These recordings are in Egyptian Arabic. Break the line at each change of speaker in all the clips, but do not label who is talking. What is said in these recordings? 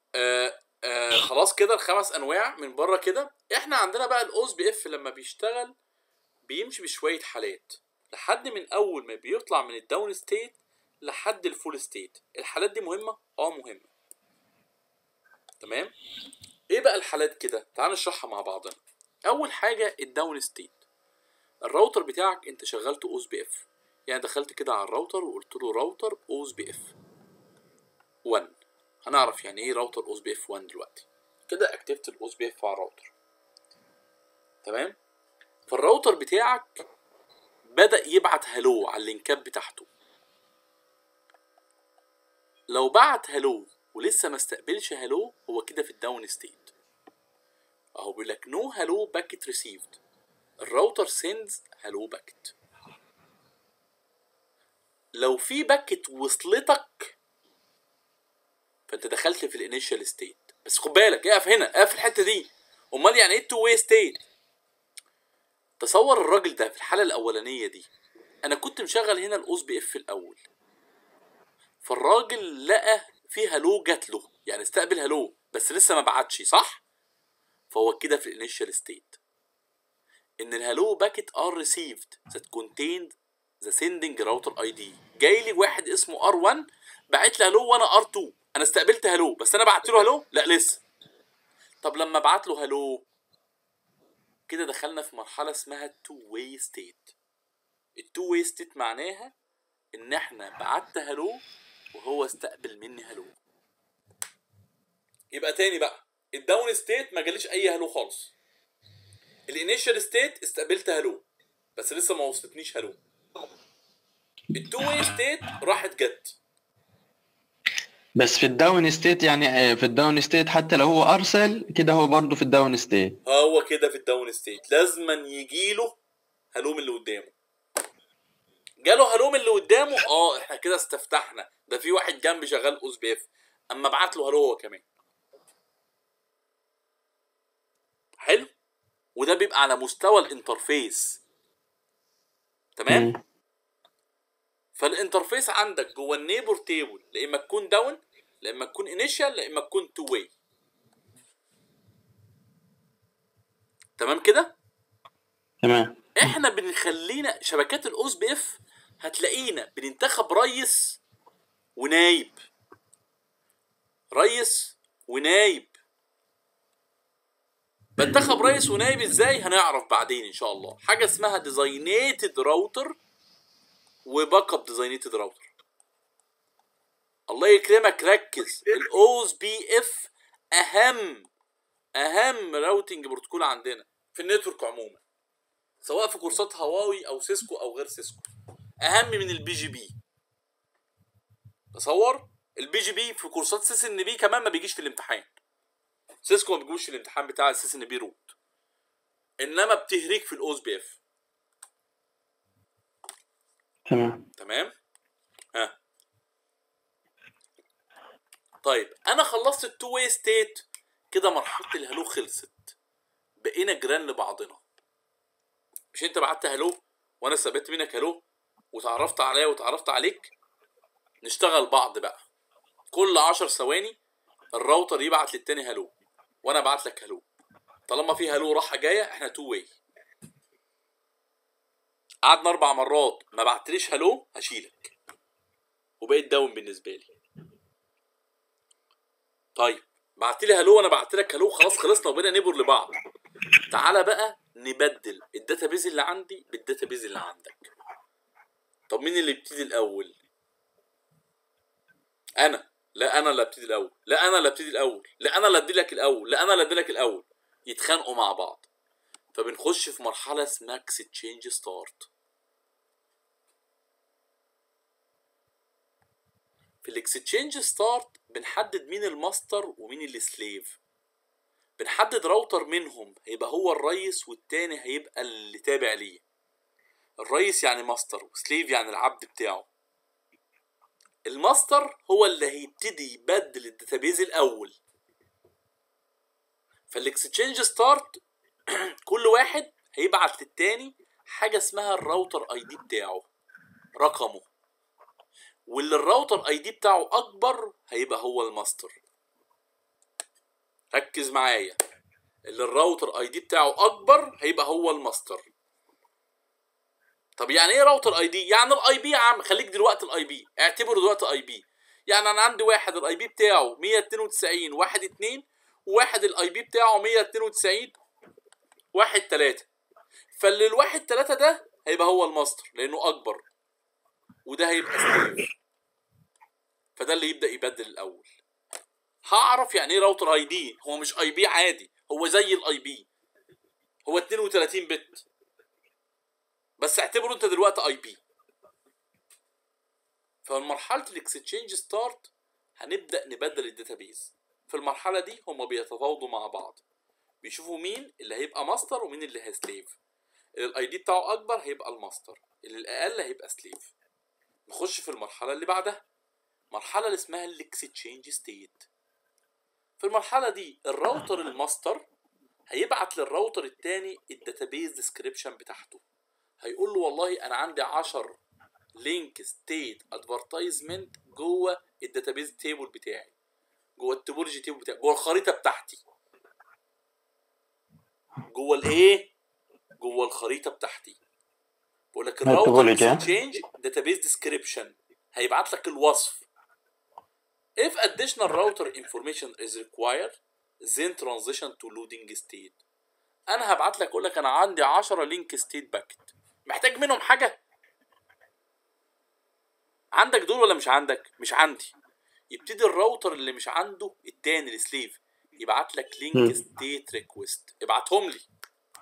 آه آه خلاص كده الخمس انواع من بره كده احنا عندنا بقى الاوز بي اف لما بيشتغل بيمشي بشويه حالات لحد من اول ما بيطلع من الداون ستيت لحد الفول ستيت الحالات دي مهمه اه مهمه تمام ايه بقى الحالات كده تعال نشرحها مع بعضنا اول حاجه الداون ستيت الراوتر بتاعك انت شغلته اوز بي اف يعني دخلت كده على الراوتر وقلت له راوتر اوز بي اف 1 هنعرف يعني ايه راوتر اوز بي اف 1 دلوقتي كده اكتفت الاوز بي اف على الراوتر تمام فالراوتر بتاعك بدأ يبعت هلو على اللينكات بتاعته لو بعت هلو ولسه ما استقبلش هلو هو كده في الداون ستيت اهو بيقول لك نو هلو باكيت ريسيفد الراوتر سيندز هلو باكيت لو في باكيت وصلتك فانت دخلت في الانيشال ستيت بس خد بالك اقف هنا اقف في الحته دي امال يعني ايه التو واي ستيت تصور الراجل ده في الحاله الاولانيه دي انا كنت مشغل هنا الاوز بي اف الاول فالراجل لقى في هلو جات له يعني استقبل هلو بس لسه ما بعتش صح فهو كده في الانيشال ستيت ان الهلو باكيت ار ريسيفد ذات كونتيند ذا سيندنج راوتر اي دي جاي لي واحد اسمه ار 1 بعت لي هلو وانا ار 2 انا استقبلت هلو بس انا بعت له هلو لا لسه طب لما بعت له هلو كده دخلنا في مرحله اسمها التو واي ستيت التو واي ستيت معناها ان احنا بعت هلو وهو استقبل مني هلو يبقى تاني بقى الداون ستيت ما جاليش اي هلو خالص الانيشال ستيت استقبلت هلو بس لسه ما وصلتنيش هلو التو واي ستيت راحت جت
بس في الداون ستيت يعني آه، في الداون ستيت حتى لو هو ارسل كده هو برضه في الداون ستيت
هو كده في الداون ستيت لازما يجيله هلو من اللي قدامه جاله هلو من اللي قدامه اه احنا كده استفتحنا ده في واحد جنبي شغال اوز بي اف اما ابعت له هلو هو كمان حلو وده بيبقى على مستوى الانترفيس تمام
مم.
فالانترفيس عندك جوه النيبر تيبل لا اما تكون داون لا اما تكون انيشال لا اما تكون تو واي تمام كده
تمام
احنا بنخلينا شبكات الاوس بي اف هتلاقينا بننتخب ريس ونايب ريس ونايب بنتخب ريس ونايب ازاي هنعرف بعدين ان شاء الله حاجه اسمها ديزاينيتد راوتر وباك اب ديزاينيتد راوتر الله يكرمك ركز الاوز بي اف اهم اهم راوتنج بروتوكول عندنا في النتورك عموما سواء في كورسات هواوي او سيسكو او غير سيسكو اهم من البي جي بي تصور البي جي بي في كورسات سيس ان بي كمان ما بيجيش في الامتحان سيسكو ما بيجوش في الامتحان بتاع السيس ان بي روت انما بتهريك في الاوز بي اف
تمام
تمام ها طيب انا خلصت التو واي ستيت كده مرحله الهلو خلصت بقينا جيران لبعضنا مش انت بعت هلو وانا ثبت منك هلو وتعرفت عليا وتعرفت عليك نشتغل بعض بقى كل عشر ثواني الراوتر يبعت للتاني هلو وانا ابعت لك هلو طالما في هلو راحه جايه احنا تو واي قعدنا اربع مرات ما بعتليش هلو هشيلك وبقيت داون بالنسبه لي طيب بعت لي هلو وانا بعت لك هلو خلاص خلصنا وبقينا نيبر لبعض تعالى بقى نبدل الداتابيز اللي عندي بالداتابيز اللي عندك طب مين اللي يبتدي الاول انا لا انا اللي ابتدي الاول لا انا اللي ابتدي الاول لا انا اللي ادي لك الاول لا انا اللي ادي لك الاول يتخانقوا مع بعض فبنخش في مرحله اسمها اكستشينج ستارت في الاكستشينج ستارت بنحدد مين الماستر ومين السليف بنحدد راوتر منهم هيبقى هو الريس والتاني هيبقى اللي تابع ليه الريس يعني ماستر وسليف يعني العبد بتاعه الماستر هو اللي هيبتدي يبدل الداتابيز الاول فالاكستشينج ستارت كل واحد هيبعت للتاني حاجه اسمها الراوتر اي دي بتاعه رقمه واللي الراوتر اي دي بتاعه اكبر هيبقى هو الماستر ركز معايا اللي الراوتر اي دي بتاعه اكبر هيبقى هو الماستر طب يعني ايه راوتر اي دي يعني الاي بي يا عم خليك دلوقتي الاي بي اعتبره دلوقتي اي بي يعني انا عندي واحد الاي بي بتاعه 192 واحد 2 وواحد الاي بي بتاعه 192 واحد 3 فاللي الواحد 3 ده هيبقى هو الماستر لانه اكبر وده هيبقى سليف فده اللي يبدا يبدل الاول هعرف يعني ايه راوتر اي دي هو مش اي بي عادي هو زي الاي بي هو 32 بت بس اعتبره انت دلوقتي اي بي فمرحله الاكستشينج ستارت هنبدا نبدل الداتابيز في المرحله دي هما بيتفاوضوا مع بعض بيشوفوا مين اللي هيبقى ماستر ومين اللي هيسليف الاي دي بتاعه اكبر هيبقى الماستر اللي الاقل هيبقى سليف نخش في المرحله اللي بعدها مرحله اللي اسمها الاكستشينج ستيت في المرحله دي الراوتر الماستر هيبعت للراوتر التاني الداتابيز ديسكريبشن بتاعته هيقول له والله انا عندي 10 لينك ستيت ادفرتايزمنت جوه الداتابيز تيبل بتاعي جوه التوبولوجي تيبل بتاعي جوه الخريطه بتاعتي جوه الايه جوه الخريطه بتاعتي بقول لك الراوتر
التوبولوجي، ها؟
اكسشينج داتابيز ديسكريبشن هيبعت لك الوصف if additional router information is required then transition to loading state انا هبعت لك اقول لك انا عندي 10 لينك ستيت باكت محتاج منهم حاجه عندك دول ولا مش عندك مش عندي يبتدي الراوتر اللي مش عنده التاني السليف يبعت لك
مم.
لينك ستيت ريكويست ابعتهم لي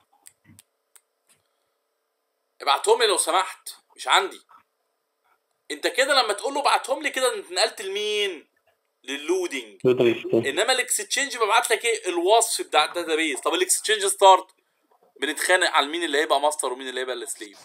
ابعتهم لي لو سمحت مش عندي انت كده لما تقول له ابعتهم لي كده انت نقلت لمين لللودنج انما الاكستشينج ببعت لك ايه الوصف بتاع الداتابيز طب الاكستشينج ستارت بنتخانق على مين اللي هيبقى ماستر ومين اللي هيبقى السليف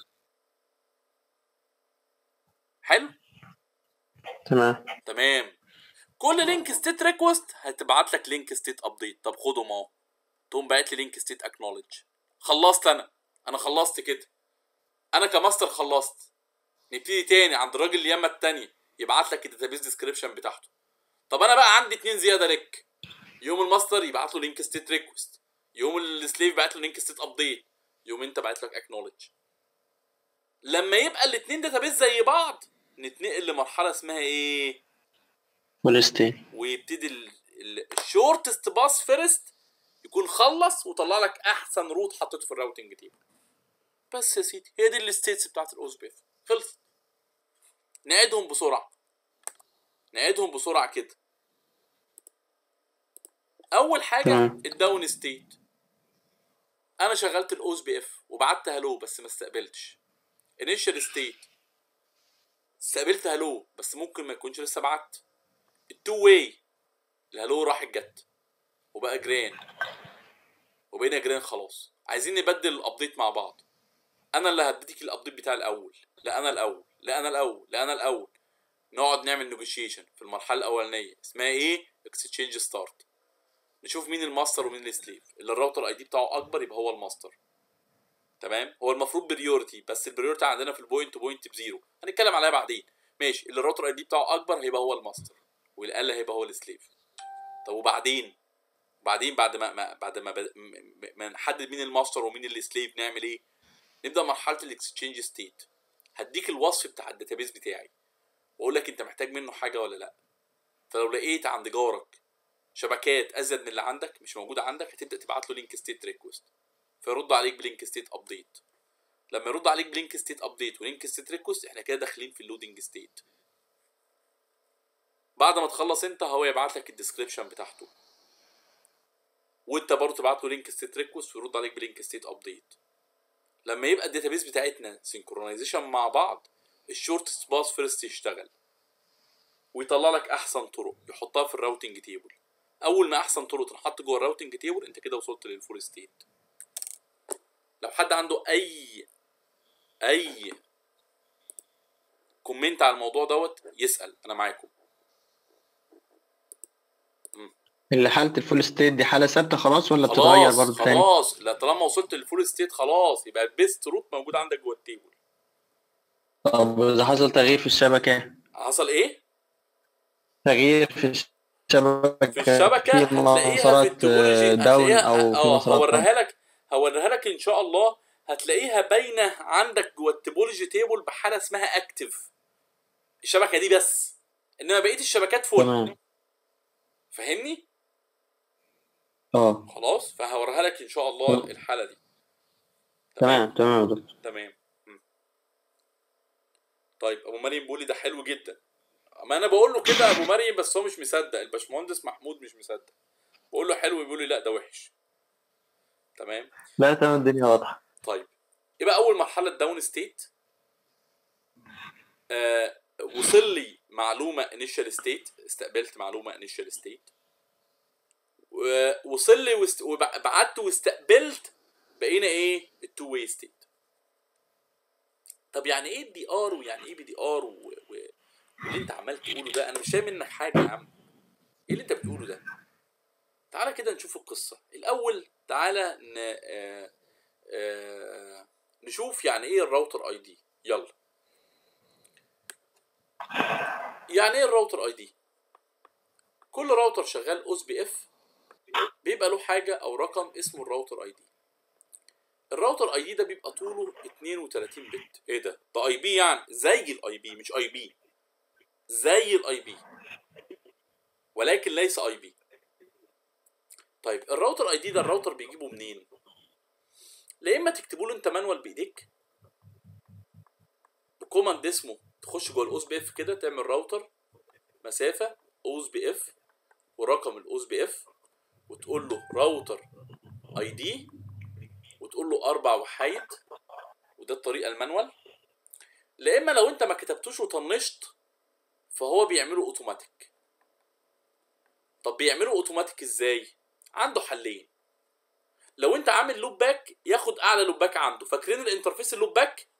حلو
تمام
تمام كل لينك ستيت ريكوست هتبعت لك لينك ستيت ابديت طب خدهم اهو تقوم باعت لي لينك ستيت اكنولج خلصت انا انا خلصت كده انا كماستر خلصت نبتدي تاني عند الراجل اليمه التانية يبعت لك الداتابيز ديسكريبشن بتاعته طب انا بقى عندي اتنين زياده لك يوم الماستر يبعت له لينك ستيت ريكوست يوم السليف يبعت له لينك ستيت ابديت يوم انت بعت لك اكنولج لما يبقى الاتنين داتابيز زي بعض نتنقل لمرحله اسمها ايه
والستين
ويبتدي الشورتست باس فيرست يكون خلص وطلع لك احسن روت حطيته في الراوتنج تيبل بس يا سيدي هي دي الستيتس بتاعت الاوزبيث خلصت نعيدهم بسرعه نعيدهم بسرعه كده اول حاجه
تمام.
الداون ستيت انا شغلت الاوز بي اف وبعت هلو بس ما استقبلتش انيشال ستيت استقبلت هلو بس ممكن ما يكونش لسه بعت التو واي الهلو راح جت وبقى جرين وبقينا جرين خلاص عايزين نبدل الابديت مع بعض انا اللي هديك الابديت بتاع الاول لا انا الاول لا انا الاول لا انا الاول نقعد نعمل نيجوشيشن في المرحله الاولانيه اسمها ايه اكستشينج ستارت نشوف مين الماستر ومين السليف اللي الراوتر اي دي بتاعه اكبر يبقى هو الماستر تمام هو المفروض بريورتي بس البريورتي عندنا في البوينت تو بوينت بزيرو هنتكلم عليها بعدين ماشي اللي الراوتر اي دي بتاعه اكبر هيبقى هو الماستر والاقل هيبقى هو السليف طب وبعدين بعدين بعد ما, ما بعد ما, بد... م- م- ما نحدد مين الماستر ومين السليف نعمل ايه نبدا مرحله الاكستشينج ستيت هديك الوصف بتاع الداتابيس بتاعي واقول لك انت محتاج منه حاجه ولا لا فلو لقيت عند جارك شبكات ازيد من اللي عندك مش موجوده عندك هتبدا تبعت له لينك ستيت ريكوست فيرد عليك بلينك ستيت ابديت لما يرد عليك بلينك ستيت ابديت ولينك ستيت ريكوست احنا كده داخلين في اللودنج ستيت بعد ما تخلص انت هو يبعت لك الديسكريبشن بتاعته وانت برضه تبعت له لينك ستيت ريكوست ويرد عليك بلينك ستيت ابديت لما يبقى الداتابيس بتاعتنا سينكرونايزيشن مع بعض الشورت باس فيرست يشتغل ويطلع لك احسن طرق يحطها في الراوتنج تيبل اول ما احسن طرق تنحط جوه الراوتنج تيبل انت كده وصلت للفول ستيت لو حد عنده اي اي كومنت على الموضوع دوت يسال انا معاكم
اللي حالة الفول ستيت دي حالة ثابتة خلاص ولا بتتغير
خلاص
برضه تاني؟
خلاص لا طالما وصلت للفول ستيت خلاص يبقى البيست روت موجود عندك جوه التيبل
طب إذا حصل تغيير في الشبكة
حصل ايه
تغيير في الش- الشبكة
في الشبكه
في
هتلاقيها في
مسارات
التوبولوجي
داون
هتلاقيها
او في
اه
مسارات
هوريها لك هوريها لك ان شاء الله هتلاقيها باينه عندك جوه التوبولوجي تيبل بحاله اسمها اكتف الشبكه دي بس انما بقيه الشبكات فول
تمام
فاهمني
اه
خلاص فهوريها لك ان شاء الله
تمام.
الحاله دي
تمام تمام يا دكتور
تمام مم. طيب ابو مريم بيقول لي ده حلو جدا ما انا بقول له كده ابو مريم بس هو مش مصدق الباشمهندس محمود مش مصدق بقول له حلو بيقول لي لا ده وحش تمام
لا تمام الدنيا واضحة
طيب يبقى اول مرحله داون ستيت آه وصل لي معلومه انيشال ستيت استقبلت معلومه انيشال ستيت وصل لي وست... وبعت واستقبلت بقينا ايه التو واي ستيت طب يعني ايه الدي ار ويعني ايه بي دي ار و... و... واللي انت عمال تقوله ده انا مش فاهم منك حاجه يا عم ايه اللي انت بتقوله ده تعالى كده نشوف القصه الاول تعالى ن... آه... آه... نشوف يعني ايه الراوتر اي دي يلا يعني ايه الراوتر اي دي كل راوتر شغال اوس بي اف بيبقى له حاجه او رقم اسمه الراوتر اي دي الراوتر اي دي ده بيبقى طوله 32 بت ايه ده ده اي بي يعني زي الاي بي مش اي بي زي الاي بي ولكن ليس اي بي طيب الراوتر اي دي ده الراوتر بيجيبه منين لا اما تكتبوا له انت مانوال بايديك بكوماند اسمه تخش جوه الاوس بي اف كده تعمل راوتر مسافه اوس بي اف ورقم الاوس بي اف وتقول له راوتر اي دي وتقول له اربع وحايد وده الطريقه المانوال لا اما لو انت ما كتبتوش وطنشت فهو بيعمله اوتوماتيك طب بيعمله اوتوماتيك ازاي عنده حلين لو انت عامل لوب باك ياخد اعلى لوب باك عنده فاكرين الانترفيس اللوب باك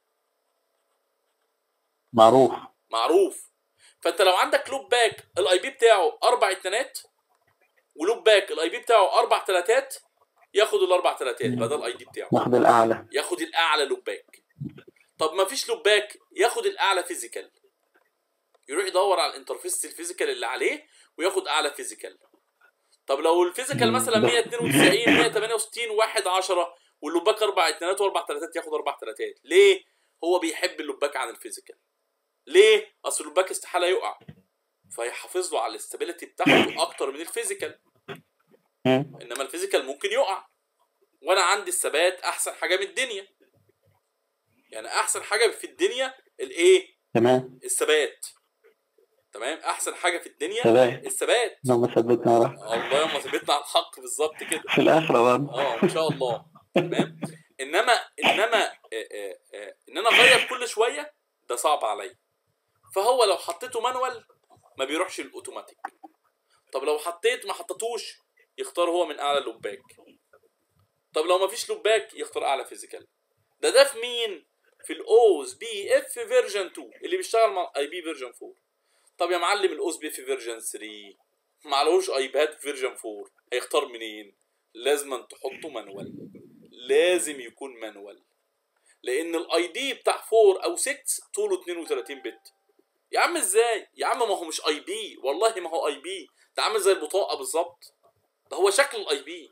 معروف
معروف فانت لو عندك لوب باك الاي بي بتاعه اربع اتنات ولوب باك الاي بي بتاعه اربع تلاتات ياخد الاربع تلاتات يبقى ده الاي دي بتاعه
ناخد الأعلى
ياخد الاعلى لوب باك طب ما فيش لوب باك ياخد الاعلى فيزيكال يروح يدور على الانترفيس الفيزيكال اللي عليه وياخد اعلى فيزيكال طب لو الفيزيكال مثلا 192 168 1 10 واللوباك اربع اتنينات واربع تلاتات ياخد اربع تلاتات ليه؟ هو بيحب اللوباك عن الفيزيكال ليه؟ اصل اللوباك استحاله يقع فيحافظ له على الاستابيليتي بتاعته اكتر من الفيزيكال
مم.
انما الفيزيكال ممكن يقع وانا عندي الثبات احسن حاجه من الدنيا يعني احسن حاجه في الدنيا الايه
تمام
الثبات تمام احسن حاجه في الدنيا
ثبات
الثبات
لما ثبتنا على
الله يوم ثبتنا على الحق بالظبط كده
في الآخرة برضه
اه ان شاء الله تمام انما انما آه، آه، آه، ان انا اغير كل شويه ده صعب عليا فهو لو حطيته مانوال ما بيروحش الاوتوماتيك طب لو حطيت ما حطيتوش يختار هو من اعلى لوباك طب لو ما فيش لوباك يختار اعلى فيزيكال ده ده في مين في الاوز بي اف فيرجن 2 اللي بيشتغل مع اي بي فيرجن 4 طب يا معلم الاوز بي اف فيرجن 3 معلوش ايباد فيرجن 4 هيختار منين لازم تحطه مانوال لازم يكون مانوال لان الاي دي بتاع 4 او 6 طوله 32 بت يا عم ازاي يا عم ما هو مش اي بي والله ما هو اي بي ده عامل زي البطاقه بالظبط ده هو شكل الاي بي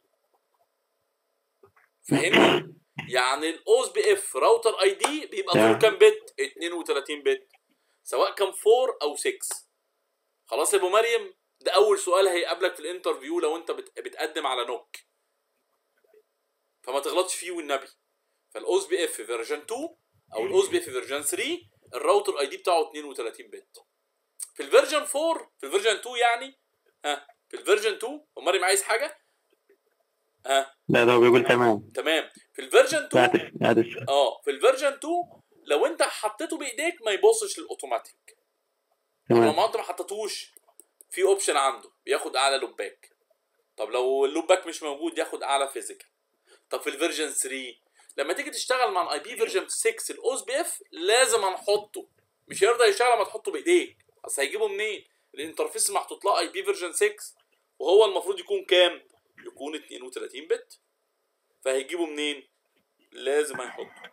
فاهمني يعني الاوز بي اف راوتر اي دي بيبقى طوله كام بت 32 بت سواء كان 4 او 6 خلاص يا ابو مريم ده اول سؤال هيقابلك في الانترفيو لو انت بت- بتقدم على نوك فما تغلطش فيه والنبي فالاوز بي اف فيرجن 2 او الاوز بي اف فيرجن 3 الراوتر اي دي بتاعه 32 بت في الفيرجن 4 في الفيرجن 2 يعني ها في الفيرجن 2 ابو مريم عايز حاجه ها
لا ده هو بيقول تمام
تمام في الفيرجن 2
بعد بعد الس-
اه في الفيرجن 2 لو انت حطيته بايديك ما يبصش للاوتوماتيك لو
تمام
ما انت ما حطيتوش في اوبشن عنده بياخد اعلى لوباك طب لو اللوباك مش موجود ياخد اعلى فيزيكال طب في الفيرجن 3 لما تيجي تشتغل مع الاي بي فيرجن 6 الاوس بي اف لازم هنحطه مش هيرضى يشتغل لما تحطه بايديك اصل هيجيبه منين الانترفيس محطوط لها اي بي فيرجن 6 وهو المفروض يكون كام يكون 32 بت فهيجيبه منين لازم هيحطه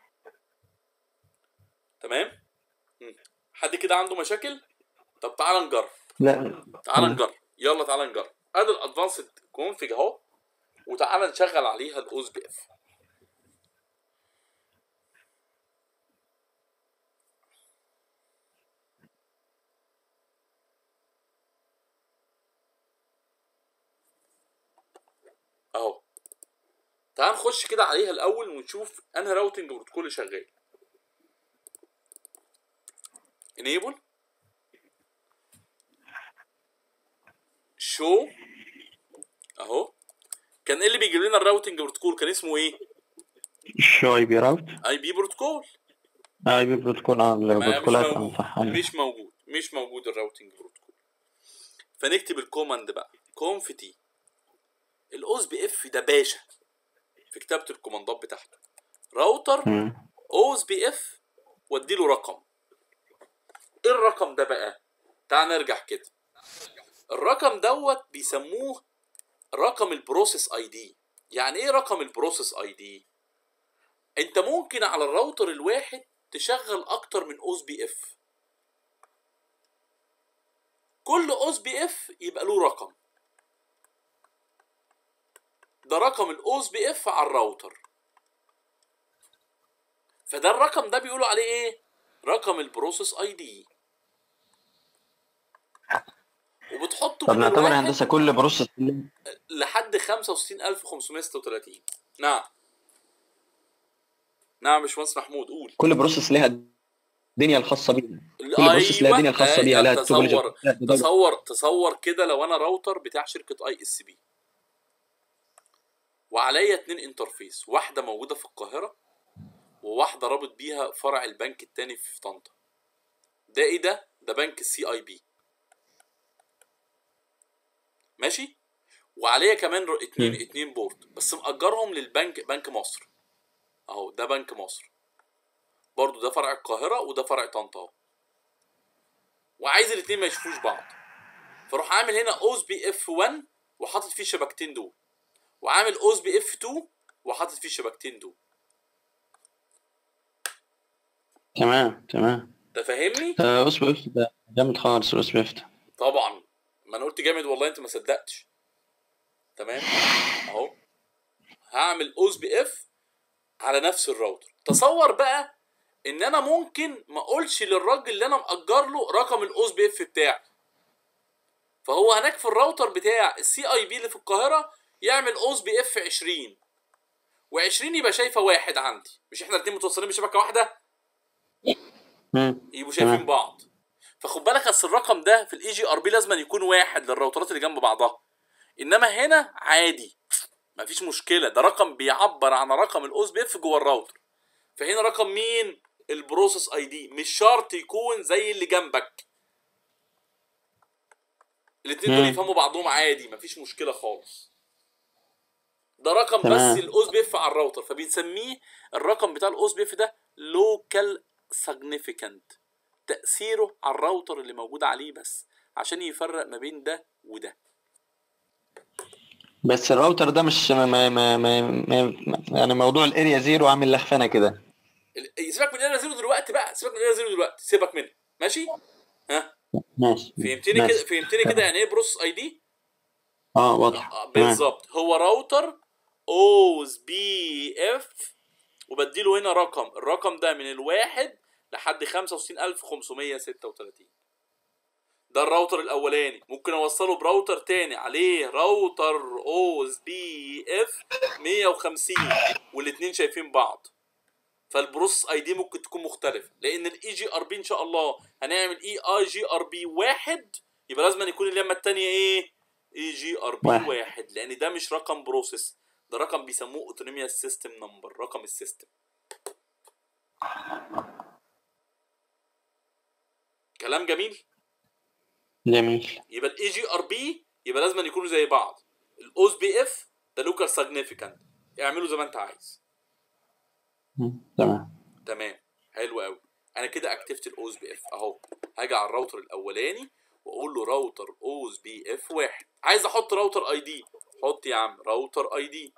تمام مم. حد كده عنده مشاكل طب تعال نجرب
لا
تعال
مم.
نجرب يلا تعالى نجرب ادي الادفانسد كونفيج اهو وتعالى نشغل عليها الاوز بي اف اهو تعال نخش كده عليها الاول ونشوف انهي راوتنج بروتوكول شغال enable شو اهو كان ايه اللي بيجيب لنا الراوتنج بروتوكول كان اسمه ايه
شو اي بي راوت
اي بي بروتوكول
اي بي بروتوكول اه
ما- مش
البروتوكولات اه
موجود
صح أيوة.
مش موجود مش موجود الراوتنج بروتوكول فنكتب الكوماند بقى كونف تي الاوز بي اف ده باشا في كتابه الكوماندات بتاعته راوتر
مم.
اوز بي اف وادي له رقم ايه الرقم ده بقى تعال نرجع كده الرقم دوت بيسموه رقم البروسيس اي دي يعني ايه رقم البروسيس اي دي انت ممكن على الراوتر الواحد تشغل اكتر من اوز بي اف كل اوز بي اف يبقى له رقم ده رقم الاوز بي اف على الراوتر فده الرقم ده بيقولوا عليه ايه رقم البروسيس اي دي وبتحطه
طب
من
نعتبر
الواحد
هندسه كل بروسيس
لحد 65536 نعم نعم يا باشمهندس محمود قول
كل بروسيس ليها الدنيا الخاصه بيها
ال-
كل بروسيس لها
أيوة،
الدنيا الخاصه
أيوة،
بيها لها
تصور
التوبولوجي بتاعتها.
تصور تصور كده لو انا راوتر بتاع شركه اي اس بي وعليا اتنين انترفيس واحده موجوده في القاهره وواحده رابط بيها فرع البنك التاني في طنطا ده ايه ده ده بنك السي اي بي ماشي وعليا كمان ر- اتنين
مم.
اتنين بورد بس مأجرهم للبنك بنك مصر اهو ده بنك مصر برضو ده فرع القاهره وده فرع طنطا اهو وعايز الاتنين ما يشوفوش بعض فاروح عامل هنا اوز بي اف 1 وحاطط فيه الشبكتين دول وعامل اوز بي اف 2 وحاطط فيه الشبكتين دول
تمام تمام
انت فاهمني
آه، اس بي اف ده جامد خالص الاس بي اف ده
طبعا ما انا قلت جامد والله انت ما صدقتش تمام اهو هعمل اوز بي اف على نفس الراوتر تصور بقى ان انا ممكن ما اقولش للراجل اللي انا مأجر له رقم الاوز بي اف بتاعي فهو هناك في الراوتر بتاع السي اي بي اللي في القاهره يعمل اوز بي اف 20 و20 يبقى شايفه واحد عندي مش احنا الاثنين متوصلين بشبكه واحده
مم.
يبقوا شايفين
تمام.
بعض فخد بالك اصل الرقم ده في الاي جي ار بي لازم أن يكون واحد للراوترات اللي جنب بعضها انما هنا عادي مفيش مشكله ده رقم بيعبر عن رقم الاوز بي اف جوه الراوتر فهنا رقم مين البروسيس اي دي مش شرط يكون زي اللي جنبك الاتنين دول
مم.
يفهموا بعضهم عادي مفيش مشكله خالص ده رقم
تمام.
بس الاوز بي اف على الراوتر فبنسميه الرقم بتاع الاوز بي اف ده لوكال سيجنيفيكانت تاثيره على الراوتر اللي موجود عليه بس عشان يفرق ما بين ده وده
بس الراوتر ده مش ما ما ما ما ما يعني موضوع الاريا زيرو عامل لخفنه كده
ال- سيبك من الاريا زيرو دلوقتي بقى سيبك من الاريا زيرو دلوقتي سيبك منها ماشي ها
ماشي
فهمتني
ماشي.
كده فهمتني كده يعني ايه بروسيس اي دي
اه واضح
آه،
تمام.
بالظبط هو راوتر اوز بي اف وبديله هنا رقم الرقم ده من الواحد لحد 65536 ده الراوتر الاولاني ممكن اوصله براوتر تاني عليه راوتر اوز بي اف 150 والاتنين شايفين بعض فالبروسيس اي دي ممكن تكون مختلفه لان الاي جي ار بي ان شاء الله هنعمل اي اي جي ار بي واحد يبقى لازم أن يكون اللمه الثانيه ايه اي جي ار بي
واحد.
واحد لان ده مش رقم بروسيس ده رقم بيسموه اوتونوميا سيستم نمبر رقم السيستم كلام جميل
جميل
يبقى الاي جي ار بي يبقى لازم أن يكونوا زي بعض الاوز بي اف ده لوكال سيجنيفيكانت اعمله زي ما انت عايز
مم. تمام
تمام حلو قوي انا كده اكتفت الاوز بي اف اهو هاجي على الراوتر الاولاني واقول له راوتر اوز بي اف واحد عايز احط راوتر اي دي حط يا عم راوتر اي دي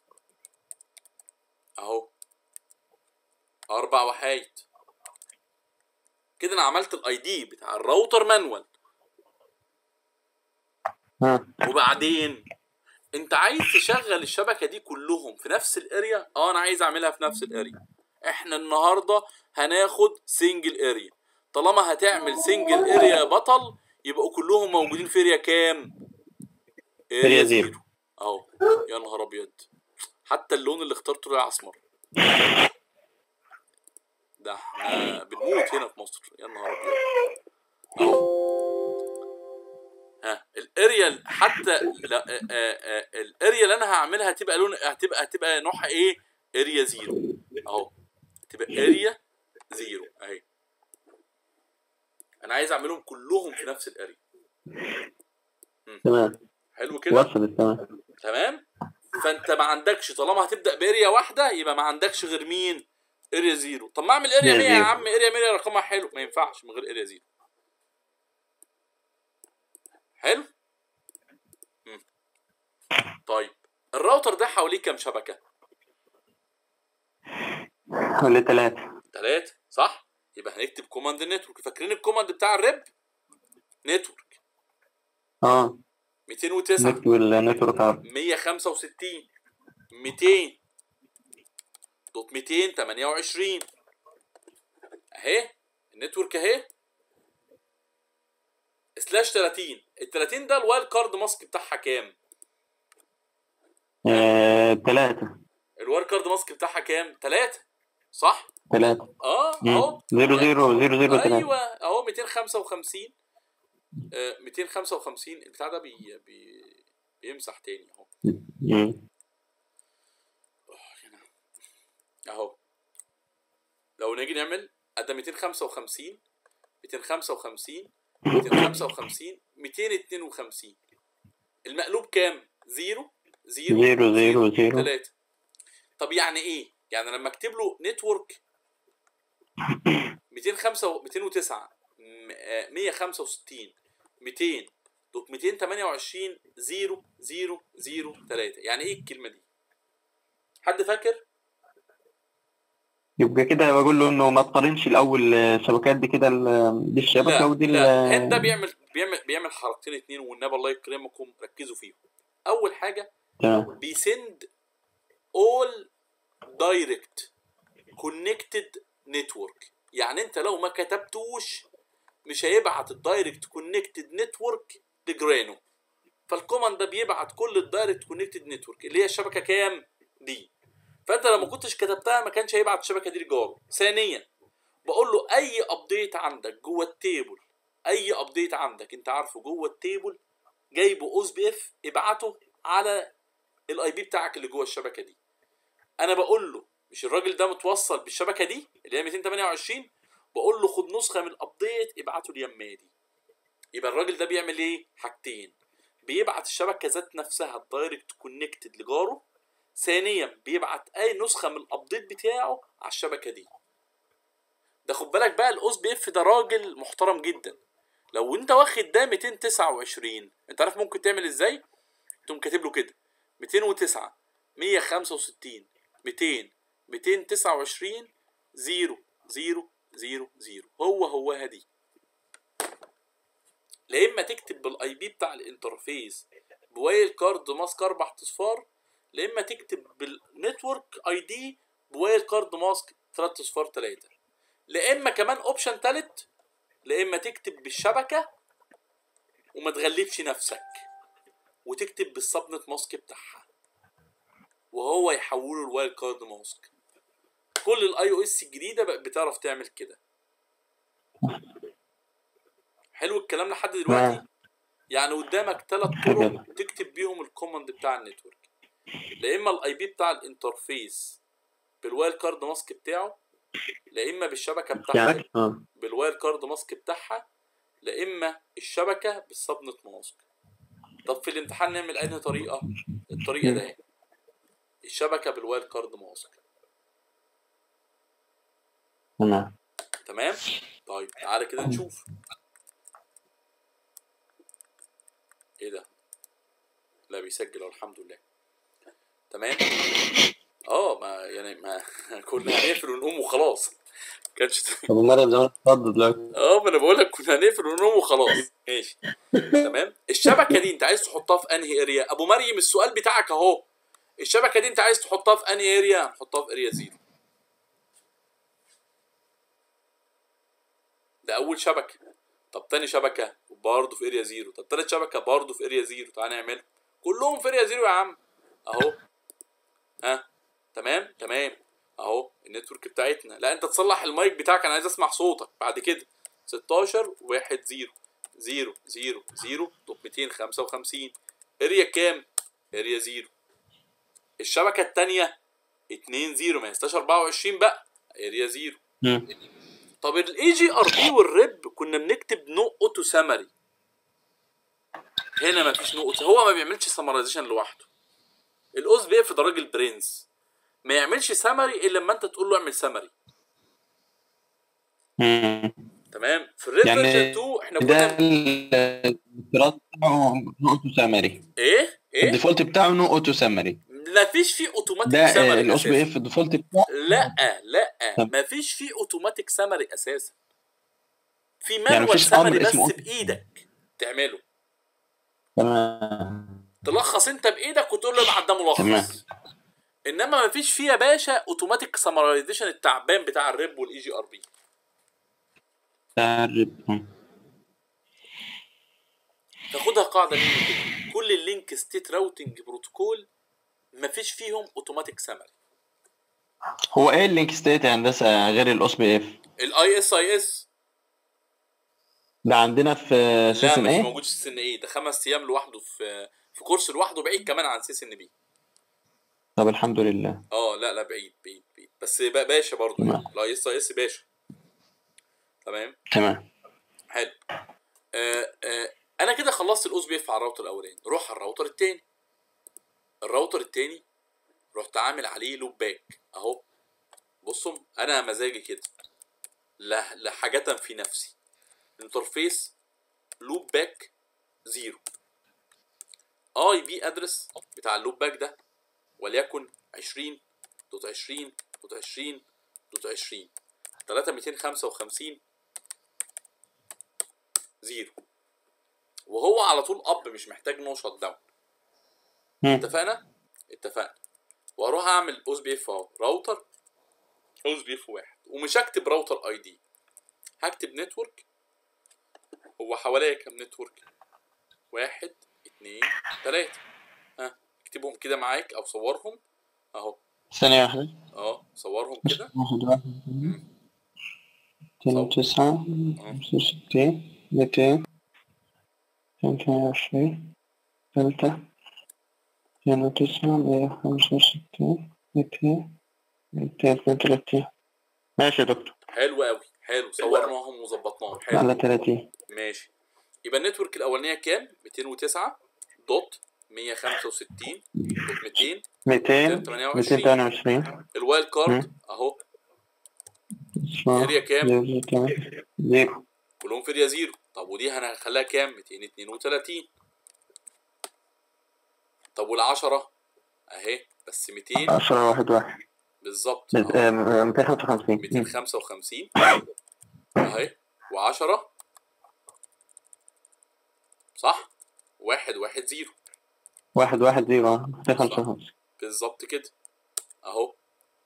اهو اربع وحايد كده انا عملت الاي دي بتاع الراوتر مانوال
ها
وبعدين انت عايز تشغل الشبكه دي كلهم في نفس الاريا اه انا عايز اعملها في نفس الاريا احنا النهارده هناخد سنجل اريا طالما هتعمل سنجل اريا بطل يبقوا كلهم موجودين في اريا كام
اريا زيرو.
اهو يا نهار ابيض حتى اللون اللي اخترته طلع اسمر ده احنا بنموت هنا في مصر يا نهار ابيض اهو ها الاريا حتى لا آه، آه، آه، الاريا اللي انا هعملها هتبقى لون هتبقى هتبقى نوعها ايه اريا زيرو اهو تبقى اريا زيرو اهي انا عايز اعملهم كلهم في نفس الاريا
تمام
حلو كده
وصلت تمام
تمام فانت ما عندكش طالما هتبدا باريا واحده يبقى ما عندكش غير مين اريا زيرو طب ما اعمل اريا
اريا
100 يا
زيرو.
عم اريا 100 رقمها حلو ما ينفعش من غير اريا زيرو حلو مم. طيب الراوتر ده حواليه كام شبكه
ولا ثلاثة
ثلاثة صح يبقى هنكتب كوماند نتورك فاكرين الكوماند بتاع الريب نتورك
اه
209
نكتب النتورك عرض
165 200 دوت 228 اهي النتورك اهي سلاش 30 ال 30 ده الوايلد كارد ماسك بتاعها كام؟
آه، ثلاثة
الوايلد كارد ماسك بتاعها كام؟ 3 صح؟
ثلاثة
اه
مم.
اهو
زيرو زيرو زيرو زيرو ثلاثة
ايوه اهو 255 آه 255 البتاع ده بي بي بيمسح تاني اهو
مم.
اهو لو نيجي نعمل ادي 255 255 255 252 المقلوب كام؟ زيرو زيرو
زيرو زيرو زيرو
3 طب يعني ايه؟ يعني لما اكتب له نتورك 205 209 م- آه، 165 200 دوت 228 0 0 0 3 يعني ايه الكلمه دي؟ حد فاكر؟
يبقى كده بقول له انه ما تقارنش الاول الشبكات دي كده ال- دي الشبكة
لا
ودي
لا
ال-
هند ده بيعمل بيعمل بيعمل حركتين اتنين والنبي الله يكرمكم ركزوا فيهم اول حاجه
تمام
بيسند all direct connected network يعني انت لو ما كتبتوش مش هيبعت الدايركت كونكتد نتورك لجرانو فالكوماند ده بيبعت كل الدايركت كونكتد نتورك اللي هي الشبكه كام دي فانت لو ما كنتش كتبتها ما كانش هيبعت الشبكه دي لجاره ثانيا بقول له اي ابديت عندك جوه التيبل اي ابديت عندك انت عارفه جوه التيبل جايبه اوز بي اف ابعته على الاي بي بتاعك اللي جوه الشبكه دي انا بقول له مش الراجل ده متوصل بالشبكه دي اللي هي 228 بقول له خد نسخه من الابديت ابعته اليمه دي يبقى الراجل ده بيعمل ايه حاجتين بيبعت الشبكه ذات نفسها الدايركت كونكتد لجاره ثانيا بيبعت اي نسخه من الابديت بتاعه على الشبكه دي ده خد بالك بقى الاوس بي اف ده راجل محترم جدا لو انت واخد ده 229 انت عارف ممكن تعمل ازاي تقوم كاتب له كده 209 165 200 229 0 0 0 0 هو هوها دي لا اما تكتب بالاي بي بتاع الانترفيس بوايل كارد ماسك اربع اصفار لا اما تكتب بالنتورك اي دي بوايل كارد ماسك ثلاث اصفار ثلاثه لا اما كمان اوبشن تالت لا اما تكتب بالشبكه وما تغلبش نفسك وتكتب بالسبنت ماسك بتاعها وهو يحوله الوايلد كارد ماسك كل الاي او اس الجديده بقت بتعرف تعمل كده حلو الكلام لحد دلوقتي
نعم.
يعني قدامك ثلاث طرق تكتب بيهم الكوماند بتاع النتورك لا اما الاي بي بتاع الانترفيس بالوايلد كارد ماسك بتاعه لا اما بالشبكه بتاعها
يعني اه
بالواير كارد ماسك بتاعها لا اما الشبكه بالسبنت ماسك طب في الامتحان نعمل انهي طريقه الطريقه ده اهي. الشبكه بالواير كارد ماسك
تمام
تمام طيب تعالى كده نشوف ايه ده لا بيسجل أهو، الحمد لله تمام اه ما يعني ما كنا هنقفل ونقوم وخلاص كانش
طب مريم زمان اتفضل دلوقتي
اه ما انا بقول لك كنا هنقفل ونقوم وخلاص ماشي تمام الشبكه دي انت عايز تحطها في انهي اريا ابو مريم السؤال بتاعك اهو الشبكه دي انت عايز تحطها في انهي اريا هنحطها في اريا زيرو ده اول شبكه طب تاني شبكه برضه في اريا زيرو طب تالت شبكه برضه في اريا زيرو تعال نعملها كلهم في اريا زيرو يا عم اهو ها تمام تمام اهو النتورك بتاعتنا لا انت تصلح المايك بتاعك انا عايز اسمع صوتك بعد كده 16 1 0 0 0 0 دوت 255 اريا كام؟ اريا 0 الشبكه الثانيه 2 0 ما يستاش 24 بقى اريا 0
مم.
طب الاي جي ار بي والريب كنا بنكتب نو اوتو سمري هنا ما فيش نو اوتو هو ما بيعملش سمرايزيشن لوحده الاوز بي اف ده راجل برنس ما يعملش سمري الا لما انت تقول له اعمل سمري
مم.
تمام في الريب
يعني
فيرجن 2 احنا
ده
كنا
الافتراض بتاعه نو اوتو سامري
ايه ايه
الديفولت بتاعه نو اوتو سامري
ما فيش فيه اوتوماتيك
ده
سمري
الاس بي
أساساً.
اف الديفولت بتاعه
لا لا
طب.
ما فيش فيه اوتوماتيك سمري اساسا في
يعني
مانوال
مفيش أمر
سمري بس
اسمه
بايدك تعمله
تمام
تلخص انت بايدك وتقول له ابعت ده
تمام.
ملخص انما ما فيش فيه يا باشا اوتوماتيك سمرايزيشن التعبان بتاع الريب والاي جي ار بي
تعرب
تاخدها قاعده مني كده كل اللينك ستيت راوتنج بروتوكول ما فيش فيهم اوتوماتيك سمري
هو ايه اللينك ستيت يا هندسه غير الاس بي اف
الاي اس اي اس
ده عندنا في
لا
سيستم
مش
ايه
موجود في سن ايه ده خمس ايام لوحده في في كورس لوحده بعيد كمان عن سي ان بي
طب الحمد لله
اه لا لا بعيد بعيد بعيد بس با- باشا برضه
تمام.
الاي اس اي اس باشا تمام
تمام
حلو آه آه انا كده خلصت الاوز بي اف على الراوتر الاولاني روح على الراوتر التاني الراوتر التاني رحت عامل عليه لوب باك اهو بصوا انا مزاجي كده لا لا حاجة في نفسي انترفيس لوب باك زيرو اي بي ادرس بتاع اللوب باك ده وليكن 20 دوت 20 دوت 20 دوت 20 3255 زيرو وهو على طول اب مش محتاج نو شت داون
مم.
اتفقنا اتفقنا واروح اعمل اوز بي اف اهو راوتر اوز بي اف واحد ومش هكتب راوتر اي دي هكتب نتورك هو حواليا كام نتورك واحد اتنين تلاتة ها اكتبهم كده معاك او صورهم اهو
ثانية واحدة
اه صورهم كده
واحد واحد اثنين تسعة خمسة وستين ميتين خمسة وعشرين ثلاثة اثنين وتسعة مية خمسة وستين ميتين ميتين اثنين وثلاثين ماشي يا دكتور
حلو قوي حلو صورناهم وظبطناهم حلو
على ثلاثين
ماشي يبقى النتورك الاولانيه كام 209 دوت 165 دوت 200
ميتين
228.
ميتين ثمانية وعشرين
الوايلد كارد
مم.
اهو
صفر
اريا كام؟
زيرو تمام زيرو
كلهم في اريا زيرو طب ودي انا هخليها كام 232 طب والعشرة اهي بس 200
عشرة واحد واحد
بالظبط
ميت-
أهو.
آه، ميتين خمسة وخمسين
255 اهي و10 صح واحد واحد زيرو
واحد واحد زيرو ميتين خمسة وخمسين
بالظبط كده اهو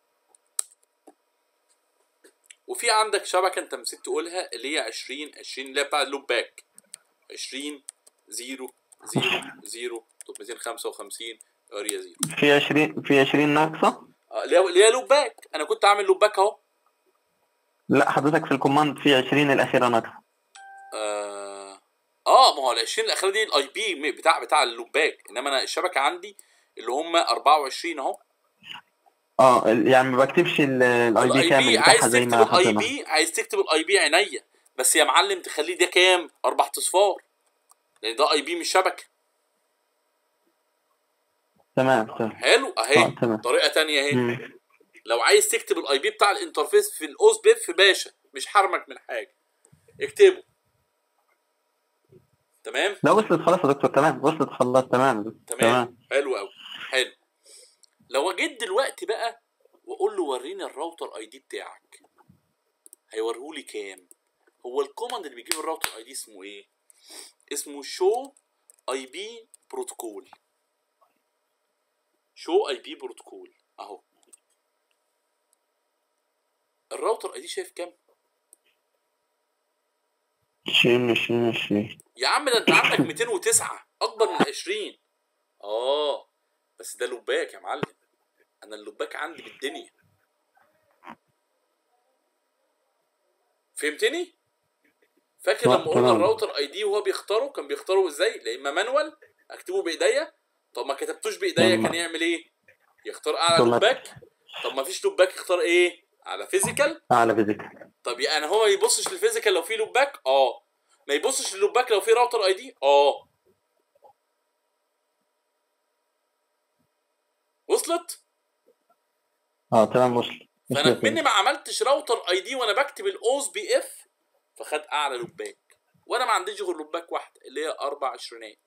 وفي عندك شبكه انت نسيت تقولها اللي هي 20 20 اللي هي بتاع اللوب باك 20 0 0 0 255 اريا 0
في عشرين في عشرين ناقصة
آه، اللي هي اللي هي لوب باك انا كنت عامل لوب باك اهو
لا حضرتك في الكوماند في عشرين الأخيرة ناقصة
اه اه ما هو ال 20 الاخيره دي الاي بي بتاع بتاع اللوب باك انما انا الشبكه عندي اللي هم 24 اهو
اه يعني ما بكتبش الاي بي
الاي
كامل
بي
بتاعها
عايز
زي
تكتب
ما
الاي
حطينا
بي عايز تكتب الاي بي عينيا بس يا معلم تخليه ده كام اربع اصفار لان ده اي بي مش شبكه
تمام تمام
حلو
اه
اهي
تمام
طريقه تانية اهي
مم.
لو عايز تكتب الاي بي بتاع الانترفيس في الاوز بيف باشا مش حرمك من حاجه اكتبه تمام
لا وصلت خلاص يا دكتور تمام وصلت خلاص تمام
تمام حلو قوي حلو لو جيت دلوقتي بقى واقول له وريني الراوتر اي دي بتاعك هيوريهولي كام هو الكوماند اللي بيجيب الراوتر اي دي اسمه ايه اسمه شو اي بي بروتوكول شو اي بي بروتوكول اهو الراوتر اي دي شايف كام
عشرين عشرين عشرين
يا عم ده انت عندك 209 اكبر من 20 اه بس ده لباك يا معلم انا اللباك عندي بالدنيا فهمتني فاكر
آه،
لما قلنا
تمام.
الراوتر اي دي وهو بيختاره كان بيختاره ازاي لا اما مانوال اكتبه بايديا طب ما كتبتوش بايديا
لما-
كان يعمل ايه يختار اعلى
ثم-
لباك طب ما فيش لباك يختار ايه على فيزيكال
اعلى فيزيكال
طب يعني هو ما يبصش للفيزيكال لو في لوباك اه ما يبصش للوباك لو في راوتر اي دي اه وصلت
اه تمام وصل
فانا
وصلت.
مني ما عملتش راوتر اي دي وانا بكتب الاوز بي اف فخد اعلى لوباك وانا ما عنديش غير لوباك واحده اللي هي اربع عشرينات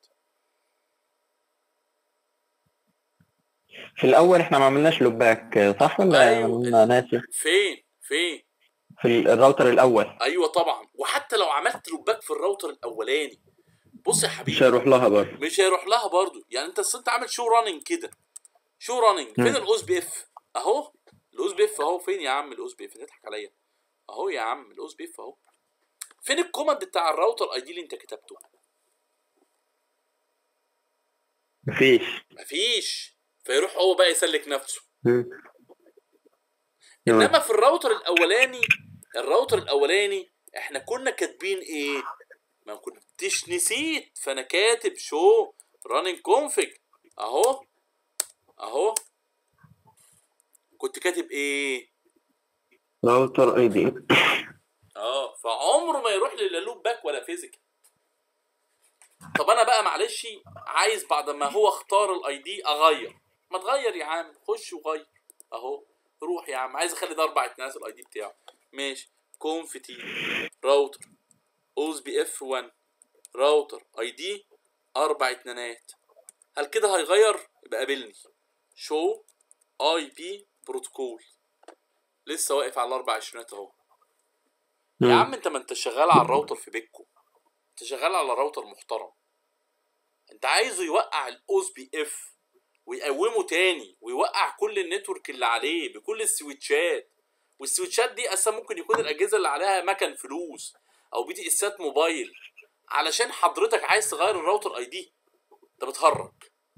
في الاول احنا ما عملناش لوباك صح ولا
أيوة.
انا ناسي
فين فين
في الراوتر الاول
ايوه طبعا وحتى لو عملت لوباك في الراوتر الاولاني بص يا
مش
حبيبي
هيروح لها برضه
مش هيروح لها برضو يعني انت أصل انت عامل شو راننج كده شو راننج فين
مم.
الاوز بي اف اهو الاوز بي اف اهو فين يا عم الاوز بي اف تضحك عليا اهو يا عم الاوز بي اف اهو فين الكوماند بتاع الراوتر اي دي اللي انت كتبته
مفيش
مفيش فيروح هو بقى يسلك نفسه
مم. تمام.
انما في الراوتر الاولاني الراوتر الاولاني احنا كنا كاتبين ايه ما كنتش نسيت فانا كاتب شو راننج كونفج اهو اهو كنت كاتب ايه
راوتر اي دي
اه فعمره ما يروح للا لوب باك ولا فيزيكال طب انا بقى معلش عايز بعد ما هو اختار الاي دي اغير ما تغير يا عم خش وغير اهو روح يا عم عايز اخلي ده اربع اتناس الاي دي بتاعه ماشي كونف تي راوتر اوز بي اف 1 راوتر اي دي اربع اتنانات هل كده هيغير يبقى قابلني شو اي بي بروتوكول لسه واقف على الاربع عشرينات اهو يا عم انت ما انت شغال على الراوتر في بيتكو انت شغال على راوتر محترم انت عايزه يوقع الاوز بي اف ويقومه تاني ويوقع كل النتورك اللي عليه بكل السويتشات والسويتشات دي اصلا ممكن يكون الاجهزه اللي عليها مكن فلوس او بي تي اسات موبايل علشان حضرتك عايز تغير الراوتر اي دي انت بتهرج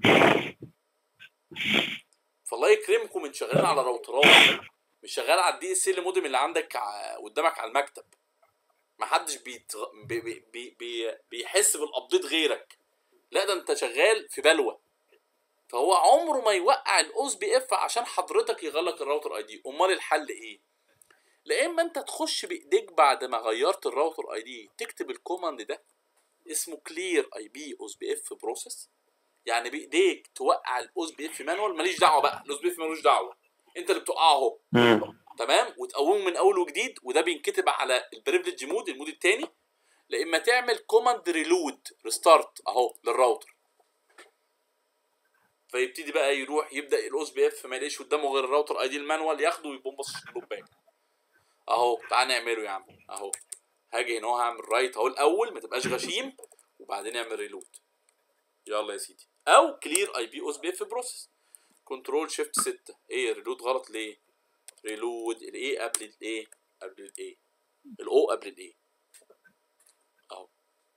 فالله يكرمكم انت شغالين على راوترات مش شغال على الدي اس ال مودم اللي عندك ع- قدامك على المكتب محدش بيتغ... بي... بي... بي... بي... بيحس بالابديت غيرك لا ده انت شغال في بلوى فهو عمره ما يوقع الاوز بي اف عشان حضرتك يغلق الراوتر اي دي امال الحل ايه لا اما انت تخش بايديك بعد ما غيرت الراوتر اي دي تكتب الكوماند ده اسمه كلير اي بي اوز بي اف بروسيس يعني بايديك توقع الاوز بي اف مانوال ماليش دعوه بقى الاوز بي اف مالوش دعوه انت اللي بتوقعه اهو
مم.
تمام وتقومه من اول وجديد وده بينكتب على البريفليج مود المود الثاني لا اما تعمل كوماند ريلود ريستارت اهو للراوتر فيبتدي بقى يروح يبدا الاوس بي اف ما يلاقيش قدامه غير الراوتر اي دي المانوال ياخده ويبومبص اللوب باك اهو تعال نعمله يا عم اهو هاجي هنا اهو هعمل رايت اهو الاول ما تبقاش غشيم وبعدين اعمل ريلود يلا يا سيدي او كلير اي بي اوس بي اف بروسيس كنترول شيفت 6 ايه ريلود غلط ليه ريلود الايه قبل الايه قبل الايه الاو قبل الايه اهو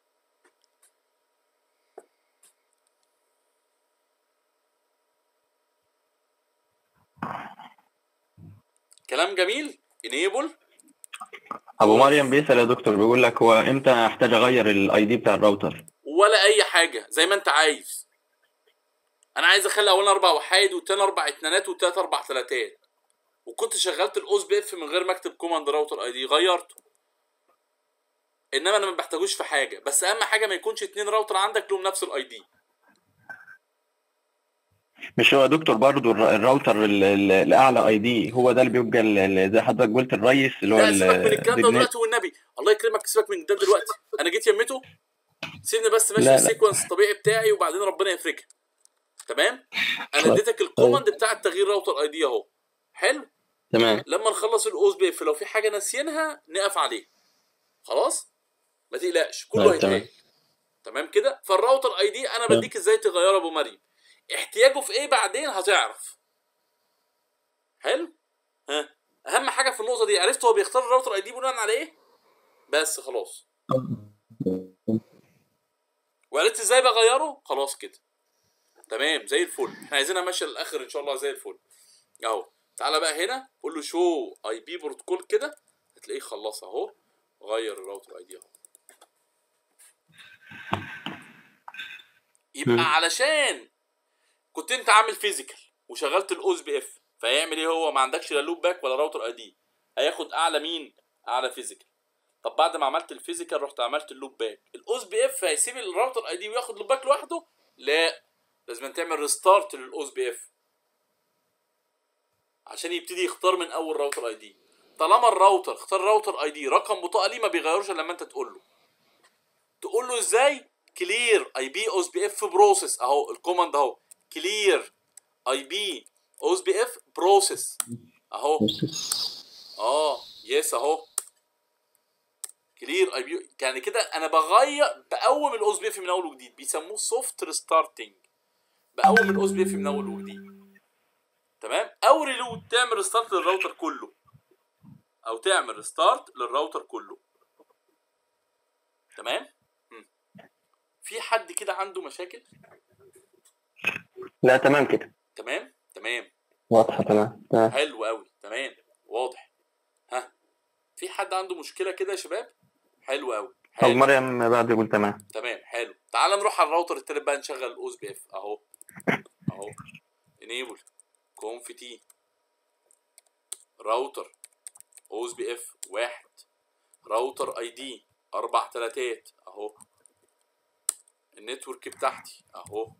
كلام جميل انيبل
ابو مريم بيسال يا دكتور بيقول لك هو امتى احتاج اغير الاي دي بتاع الراوتر
ولا اي حاجه زي ما انت عايز انا عايز اخلي اولا اربع وحايد والتاني اربع اتنينات والتالت اربع تلاتات وكنت شغلت الاوز بي اف من غير ما اكتب كوماند راوتر اي دي غيرته انما انا ما بحتاجوش في حاجه بس اهم حاجه ما يكونش اتنين راوتر عندك لهم نفس الاي دي
مش هو يا دكتور برضو الر- الراوتر ال- ال- الاعلى اي دي هو ده اللي بيبقى ال- ال- زي حضرتك قلت الريس اللي هو
لا سيبك من
ال-
الكلام ده
النت.
دلوقتي والنبي الله يكرمك سيبك من ده دلوقتي انا جيت يمته سيبني بس ماشي
لا،
في
لا.
السيكونس الطبيعي بتاعي وبعدين ربنا يفرجها تمام انا
طيب.
اديتك الكوماند بتاع التغيير راوتر اي دي اهو حلو
تمام
لما نخلص الاوز بي اف لو في حاجه ناسيينها نقف عليه خلاص ما تقلقش كله
طيب،
هيتقال تمام كده فالراوتر اي دي انا
تمام.
بديك ازاي تغيره ابو مريم احتياجه في ايه بعدين هتعرف حلو ها اهم حاجه في النقطه دي عرفت هو بيختار الراوتر اي دي بناء على ايه بس خلاص وعرفت ازاي بغيره خلاص كده تمام زي الفل احنا عايزينها ماشيه للاخر ان شاء الله زي الفل اهو تعالى بقى هنا قول له شو اي بي بروتوكول كده هتلاقيه خلص اهو غير الراوتر اي دي اهو يبقى
مم.
علشان كنت انت عامل فيزيكال وشغلت الاوز بي اف فهيعمل ايه هو ما عندكش لا لوب باك ولا راوتر اي دي هياخد اعلى مين اعلى فيزيكال طب بعد ما عملت الفيزيكال رحت عملت اللوب باك الاوز بي اف هيسيب الراوتر اي دي وياخد لوب باك لوحده لا لازم تعمل ريستارت للاوز بي اف عشان يبتدي يختار من اول راوتر اي دي طالما الراوتر اختار راوتر اي دي رقم بطاقه ليه ما بيغيروش الا لما انت تقول له تقول له ازاي كلير اي بي اوز بي اف بروسيس اهو الكوماند اهو كلير اي بي اوز بي اف بروسيس اهو اه يس اهو كلير اي بي يعني كده انا بغير بقوم الاوز بي اف من اول وجديد بيسموه سوفت ريستارتنج بقوم الاوز بي اف من اول وجديد تمام او ريلود تعمل ريستارت للراوتر كله او تعمل ريستارت للراوتر كله تمام مم. في حد كده عنده مشاكل
لا تمام كده
تمام تمام
واضحة تمام تمام
حلو قوي تمام واضح ها في حد عنده مشكله كده يا شباب حلو قوي
طب
حلو
مريم بعد يقول تمام
تمام حلو تعال نروح على الراوتر التالت بقى نشغل الاوز بي اف اهو اهو انيبل كونف تي راوتر اوز بي اف واحد راوتر اي دي اربع تلاتات اهو النتورك بتاعتي اهو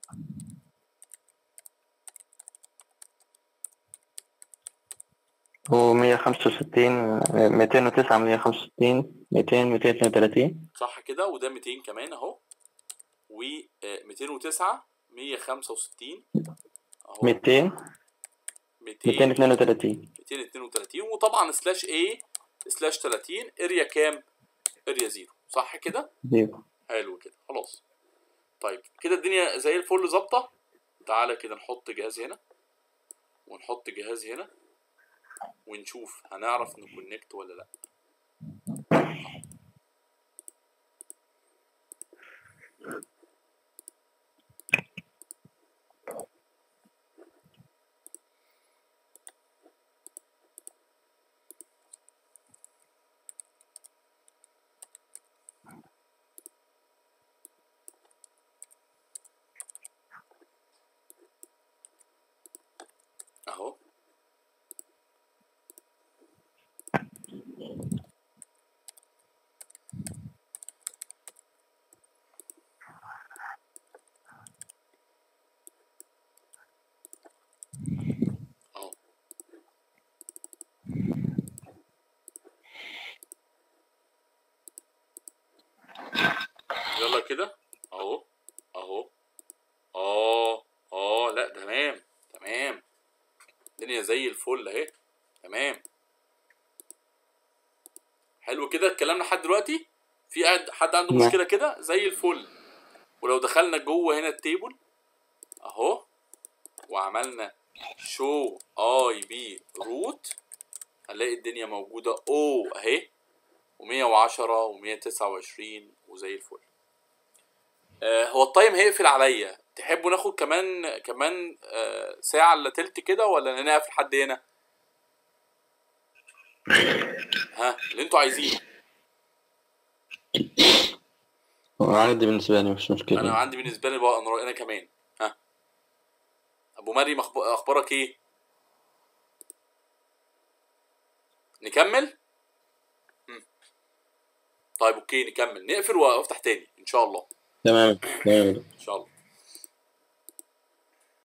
هو 165 209 165 200 232
صح كده وده 200 كمان اهو و آه، 209 165 اهو
200
200
232
232 وطبعا سلاش ايه سلاش 30 اريا كام اريا زيرو صح كده
زيرو
حلو كده خلاص طيب كده الدنيا زي الفل ظابطه تعالى كده نحط جهاز هنا ونحط جهاز هنا ونشوف هنعرف نكونكت ولا لا اهو اهو يلا كده اهو اهو اه اه لا تمام تمام الدنيا زي الفل اهي تمام حلو كده الكلام لحد دلوقتي في قاعد حد عنده
نعم.
مشكله كده زي الفل ولو دخلنا جوه هنا التيبل اهو وعملنا شو اي بي روت هنلاقي الدنيا موجوده او اهي و110 و129 وزي الفل آه هو التايم هيقفل عليا تحبوا ناخد كمان كمان آه ساعة الا تلت كده ولا نقف لحد هنا؟ ها اللي انتوا عايزينه
عادي بالنسبة لي مش
انا
مشكلة
عندي بالنسبة لي بقى انا انا كمان ها ابو مريم أخب- اخبارك ايه؟ نكمل؟ مم. طيب اوكي نكمل نقفل وافتح تاني ان شاء الله
تمام تمام
ان شاء الله